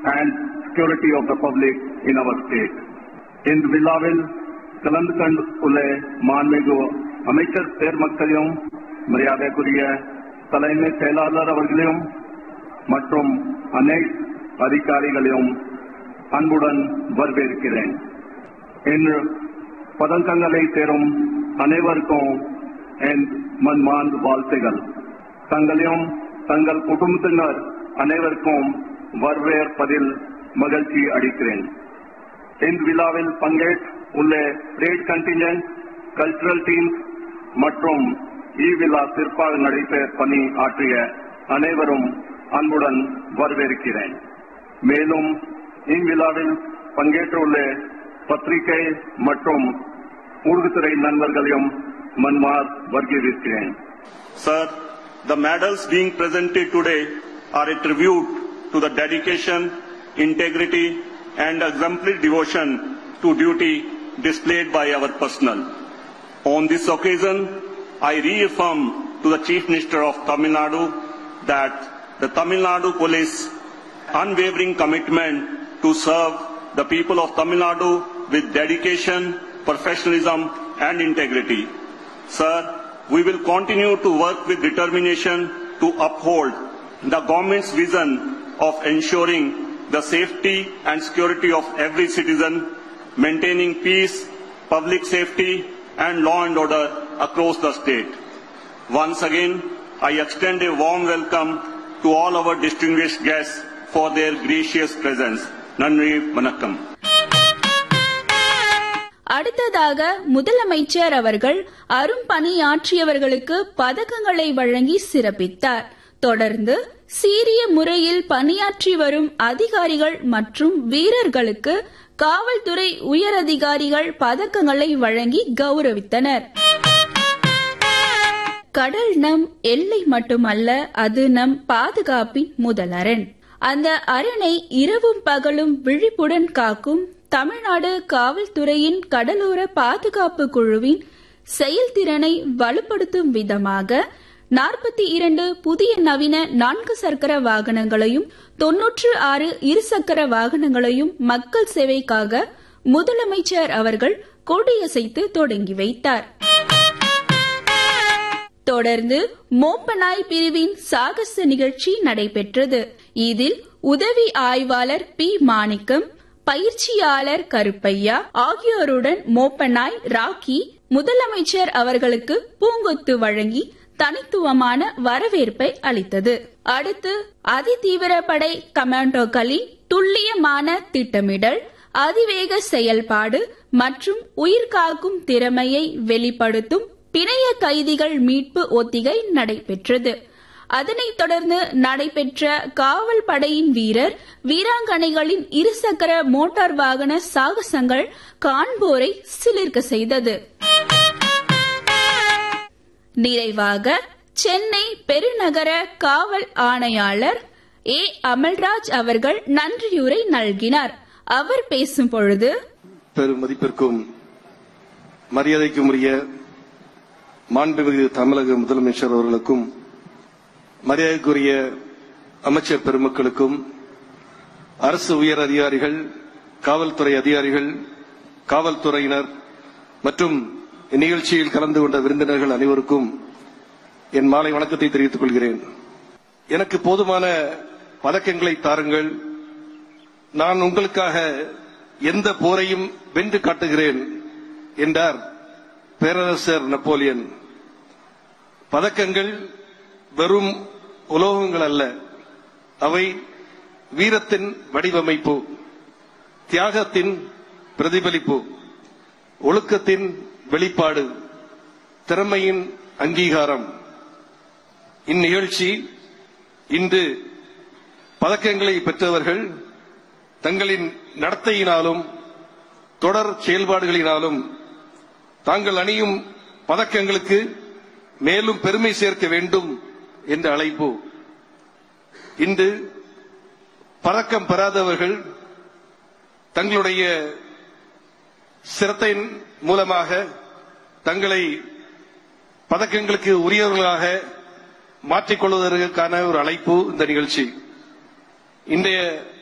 and security of the public in our state. இந்த விழாவில் கலந்து கொண்டுள்ள மாண்புமிகு அமைச்சர் பெருமக்களையும் மரியாதைக்குரிய தலைமை செயலாளர் அவர்களையும் மற்றும் அனைத்து அதிகாரிகளையும் அன்புடன் வரவேற்கிறேன் இன்று பதக்கங்களை பெறும் அனைவருக்கும் என் மன்மார்ந்த வாழ்த்துகள் தங்களையும் தங்கள் குடும்பத்தினர் அனைவருக்கும் வரவேற்பதில் மகிழ்ச்சி அளிக்கிறேன் இந்த விழாவில் பங்கேற்க உள்ள ரேட் கண்டிஞ்சன்ட் கல்ச்சுரல் டீம்ஸ் மற்றும் இவ்விழா சிறப்பாக நடைபெற பணி ஆற்றிய அனைவரும் அன்புடன் வரவேற்கிறேன் மேலும் இவ்விழாவில் பங்கேற்றுள்ள பத்திரிகை மற்றும் ஊடகத்துறை நண்பர்களையும் மன்மார் வரவேற்கிறேன் Sir, the medals being presented today are a tribute to the dedication, integrity, and exemplary devotion to duty displayed by our personnel. On this occasion, I reaffirm to the Chief Minister of Tamil Nadu that the Tamil Nadu Police unwavering commitment to serve the people of Tamil Nadu with dedication, professionalism, and integrity. Sir, we will continue to work with determination to uphold the government's vision of ensuring the safety and security of every citizen, maintaining peace, public safety, and law and order across the state. Once again, I extend a warm welcome to all our distinguished guests for their gracious presence. Nandri Vanakkam. அடுத்ததாக முதலமைச்சர் அவர்கள் அரும்பணியாற்றியவர்களுக்கு பதக்கங்களை வழங்கி சிறப்பித்தார் தொடர்ந்து சீரிய முறையில் பணியாற்றி வரும் அதிகாரிகள் மற்றும் வீரர்களுக்கு காவல்துறை உயரதிகாரிகள் பதக்கங்களை வழங்கி கௌரவித்தனர் கடல் நம் எல்லை மட்டுமல்ல அது நம் பாதுகாப்பின் முதலரண் அந்த அரணை இரவும் பகலும் விழிப்புடன் காக்கும் தமிழ்நாடு காவல்துறையின் கடலோர பாதுகாப்பு குழுவின் செயல்திறனை வலுப்படுத்தும் விதமாக நாற்பத்தி இரண்டு புதிய நவீன நான்கு சக்கர வாகனங்களையும் தொன்னூற்று ஆறு இருசக்கர வாகனங்களையும் மக்கள் சேவைக்காக முதலமைச்சர் அவர்கள் கொடியசைத்து தொடங்கி வைத்தார் தொடர்ந்து மோப்பனாய் பிரிவின் சாகச நிகழ்ச்சி நடைபெற்றது இதில் உதவி ஆய்வாளர் பி மாணிக்கம் பயிற்சியாளர் கருப்பையா ஆகியோருடன் மோப்பனாய் ராக்கி முதலமைச்சர் அவர்களுக்கு பூங்கொத்து வழங்கி தனித்துவமான வரவேற்பை அளித்தது அடுத்து அதிதீவிர படை கமாண்டோக்களின் துல்லியமான திட்டமிடல் அதிவேக செயல்பாடு மற்றும் உயிர்காக்கும் திறமையை வெளிப்படுத்தும் பிணைய கைதிகள் மீட்பு ஒத்திகை நடைபெற்றது அதனைத் தொடர்ந்து நடைபெற்ற காவல் படையின் வீரர் வீராங்கனைகளின் இருசக்கர மோட்டார் வாகன சாகசங்கள் காண்போரை சிலிர்க்க செய்தது நிறைவாக சென்னை பெருநகர காவல் ஆணையாளர் ஏ அமல்ராஜ் அவர்கள் நன்றியுரை நல்கினார் அவர் பேசும் பொழுது பெரும் மதிப்பிற்கும் மரியாதைக்கும் உரிய மாண்புமிகு தமிழக முதலமைச்சர் அவர்களுக்கும் மரியாதைக்குரிய அமைச்சர் பெருமக்களுக்கும் அரசு உயர் அதிகாரிகள் காவல்துறை அதிகாரிகள் காவல்துறையினர் மற்றும் இந்நிகழ்ச்சியில் கலந்து கொண்ட விருந்தினர்கள் அனைவருக்கும் என் மாலை வணக்கத்தை தெரிவித்துக் கொள்கிறேன் எனக்கு போதுமான பதக்கங்களை தாருங்கள் நான் உங்களுக்காக எந்த போரையும் வென்று காட்டுகிறேன் என்றார் பேரரசர் நெப்போலியன் பதக்கங்கள் வெறும் உலோகங்கள் அல்ல அவை வீரத்தின் வடிவமைப்பு தியாகத்தின் பிரதிபலிப்பு ஒழுக்கத்தின் வெளிப்பாடு திறமையின் அங்கீகாரம் இந்நிகழ்ச்சி இன்று பதக்கங்களை பெற்றவர்கள் தங்களின் நடத்தையினாலும் தொடர் செயல்பாடுகளினாலும் தாங்கள் அணியும் பதக்கங்களுக்கு மேலும் பெருமை சேர்க்க வேண்டும் என்ற அழைப்பு இன்று பதக்கம் பெறாதவர்கள் தங்களுடைய சிரத்தையின் மூலமாக தங்களை பதக்கங்களுக்கு உரியவர்களாக மாற்றிக்கொள்வதற்கான ஒரு அழைப்பு இந்த நிகழ்ச்சி இன்றைய